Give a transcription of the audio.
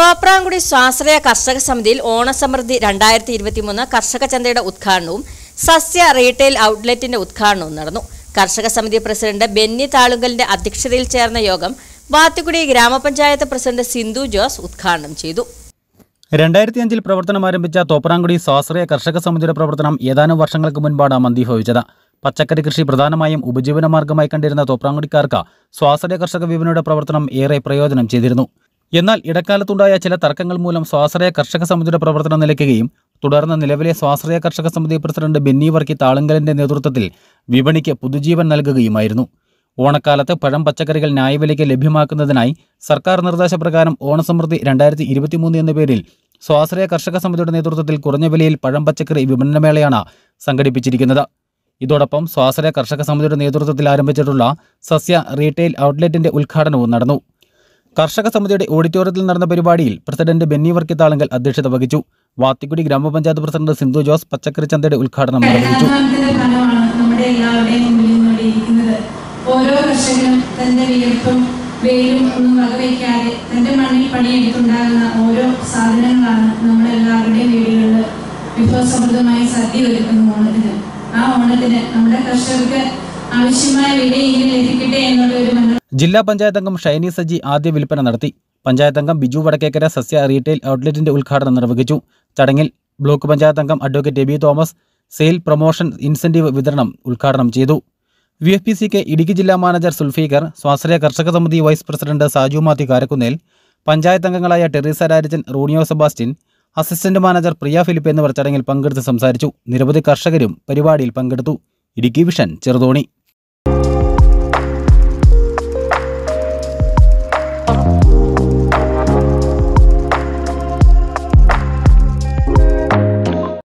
തോപ്രാംകുടി സ്വാശ്രയ കർഷക സമിതിയിൽ ഓണസമൃദ്ധി രണ്ടായിരത്തി ഇരുപത്തിമൂന്ന് കർഷക ചന്തയുടെ ഉദ്ഘാടനവും സസ്യ റീറ്റെയിൽ ഔട്ട്ലെറ്റിന്റെ ഉദ്ഘാടനവും നടന്നു കർഷക സമിതി പ്രസിഡന്റ് ബെന്നി താളുങ്കലിന്റെ അധ്യക്ഷതയിൽ ചേർന്ന യോഗം വാത്തുകുടി ഗ്രാമപഞ്ചായത്ത് പ്രസിഡന്റ് സിന്ധു ജോസ് ഉദ്ഘാടനം ചെയ്തു രണ്ടായിരത്തി അഞ്ചിൽ പ്രവർത്തനം ആരംഭിച്ച തോപ്രാംകുടി സ്വാശ്രയ കർഷക സമിതിയുടെ പ്രവർത്തനം ഏതാനും വർഷങ്ങൾക്ക് മുൻപാണ് മന്ദീഭവിച്ചത് പച്ചക്കറി കൃഷി പ്രധാനമായും ഉപജീവന മാർഗമായി കണ്ടിരുന്ന തോപ്രാംകുടിക്കാർക്ക് സ്വാശ്രയ കർഷക വിപണിയുടെ പ്രവർത്തനം ഏറെ പ്രയോജനം ചെയ്തിരുന്നു എന്നാൽ ഇടക്കാലത്തുണ്ടായ ചില തർക്കങ്ങൾ മൂലം സ്വാശ്രയ കർഷക സമിതിയുടെ പ്രവർത്തനം നിലയ്ക്കുകയും തുടർന്ന് നിലവിലെ സ്വാശ്രയ കർഷക സമിതി പ്രസിഡന്റ് ബെന്നി വർക്കി താളുങ്കലിന്റെ നേതൃത്വത്തിൽ വിപണിക്ക് പുതുജീവൻ നൽകുകയുമായിരുന്നു ഓണക്കാലത്ത് പഴം പച്ചക്കറികൾ ന്യായവിലയ്ക്ക് ലഭ്യമാക്കുന്നതിനായി സർക്കാർ നിർദ്ദേശപ്രകാരം ഓണസമൃദ്ധി രണ്ടായിരത്തി ഇരുപത്തിമൂന്ന് എന്ന പേരിൽ സ്വാശ്രയ കർഷക സമിതിയുടെ നേതൃത്വത്തിൽ കുറഞ്ഞ വിലയിൽ പഴം പച്ചക്കറി വിപണനമേളയാണ് സംഘടിപ്പിച്ചിരിക്കുന്നത് ഇതോടൊപ്പം സ്വാശ്രയ കർഷക സമിതിയുടെ നേതൃത്വത്തിൽ ആരംഭിച്ചിട്ടുള്ള സസ്യ റീറ്റെയിൽ ഔട്ട്ലെറ്റിന്റെ ഉദ്ഘാടനവും നടന്നു കർഷക സമിതിയുടെ ഓഡിറ്റോറിയത്തിൽ നടന്ന പരിപാടിയിൽ പ്രസിഡന്റ് ബെന്നി വർക്കിത്താളങ്കൽ അധ്യക്ഷത വഹിച്ചു വാത്തിക്കുടി ഗ്രാമപഞ്ചായത്ത് പ്രസിഡന്റ് സിന്ധു ജോസ് പച്ചക്കറി ചന്തയുടെ ഉദ്ഘാടനം നിർവഹിച്ചു കഠിനാധ്വാനത്തിന്റെ ഫലമാണ് നമ്മുടെ എല്ലാവരുടെയും മുന്നിൽ നിന്നോടെ ഇരിക്കുന്നത് ഓരോ കർഷകനും തന്റെ വിയർപ്പും വെയിലും ഒന്നും വകവയ്ക്കാതെ തന്റെ മണ്ണിൽ പണിയെടുത്തുണ്ടാകുന്ന ഓരോ സാധനങ്ങളാണ് നമ്മുടെ എല്ലാവരുടെയും വീടുകളിൽ വിഭവസമൃദ്ധമായി സദ്യ ഒരുക്കുന്ന ഓണത്തിന് ആ ഓണത്തിന് നമ്മുടെ കർഷകർക്ക് ആവശ്യമായ വിലയെങ്കിലും ലഭിക്കട്ടെ എന്നുള്ള ഒരു മനോ ജില്ലാ പഞ്ചായത്ത് അംഗം ഷൈനി സജി ആദ്യ വിൽപ്പന നടത്തി പഞ്ചായത്ത് അംഗം ബിജു വടക്കേക്കര സസ്യ റീറ്റെയിൽ ഔട്ട്ലെറ്റിന്റെ ഉദ്ഘാടനം നിർവഹിച്ചു ചടങ്ങിൽ ബ്ലോക്ക് പഞ്ചായത്ത് അംഗം advocate Abi Thomas sale promotion incentive വിതരണം ഉദ്ഘാടനം ചെയ്തു V F P C K Idukki ജില്ലാ മാനേജർ സുൽഫീഖർ സ്വാശ്രയ കർഷക സമിതി വൈസ് പ്രസിഡന്റ് സാജു മാത്യു കാരക്കുന്നേൽ പഞ്ചായത്ത് അംഗങ്ങളായ ടെറീസ രാജൻ റൂണിയോ സെബാസ്റ്റ്യൻ അസിസ്റ്റന്റ് മാനേജർ പ്രിയ ഫിലിപ്പ് എന്നിവർ ചടങ്ങിൽ പങ്കെടുത്ത് സംസാരിച്ചു നിരവധി കർഷകരും പരിപാടിയിൽ പങ്കെടുത്തു ഇടുക്കി വിഷൻ ചെറുതോണി